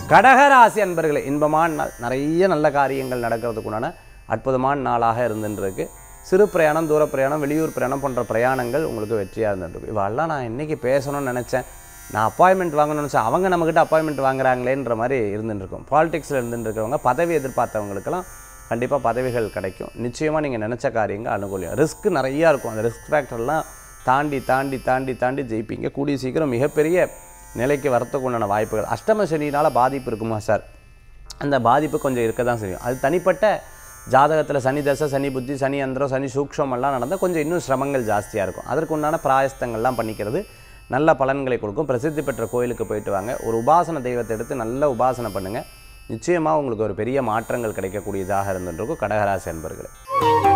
கடகராசி அன்பர்களே இன்பமான நாள் நிறைய நல்ல காரியங்கள் நடக்கிறதுக்குண்டான அற்புதமான நாளாக இருந்துருக்கு சிறு பிரயாணம் தூர பிரயாணம் வெளியூர் பிரயாணம் போன்ற பிரயாணங்கள் உங்களுக்கு வெற்றியாக இருந்துருக்கு இவெல்லாம் நான் இன்னைக்கு பேசணும்னு நினச்சேன் நான் அப்பாயின்மெண்ட் வாங்கணும்னு நினச்சேன் அவங்க நம்மக்கிட்ட அப்பாயின்மெண்ட் வாங்குறாங்களேன்ற மாதிரி இருந்துருக்கும் பாலிடிக்ஸில் இருந்துருக்கிறவங்க பதவி எதிர்பார்த்தவங்களுக்கெல்லாம் கண்டிப்பாக பதவிகள் கிடைக்கும் நிச்சயமாக நீங்கள் நினச்ச காரியங்கள் அனுகூலியம் ரிஸ்க் நிறையா இருக்கும் அந்த ரிஸ்க் ஃபேக்டர்லாம் தாண்டி தாண்டி தாண்டி தாண்டி ஜெயிப்பீங்க கூடிய சீக்கிரம் மிகப்பெரிய நிலைக்கு வரத்துக்கு உண்டான வாய்ப்புகள் அஷ்டம சனியினால் பாதிப்பு இருக்குமா சார் அந்த பாதிப்பு கொஞ்சம் இருக்க தான் செய்யும் அது தனிப்பட்ட ஜாதகத்தில் சனி தசை சனி புத்தி சனி அந்தரம் சனி சூக்ஷம் எல்லாம் நடந்தால் கொஞ்சம் இன்னும் சிரமங்கள் ஜாஸ்தியாக இருக்கும் அதற்கு உண்டான பிராயஸ்தங்கள்லாம் பண்ணிக்கிறது நல்ல பலன்களை கொடுக்கும் பிரசித்தி பெற்ற கோயிலுக்கு போயிட்டு வாங்க ஒரு உபாசன தெய்வத்தை எடுத்து நல்ல உபாசனை பண்ணுங்கள் நிச்சயமாக உங்களுக்கு ஒரு பெரிய மாற்றங்கள் கிடைக்கக்கூடியதாக இருந்துருக்கும் கடகராசி அன்பர்களே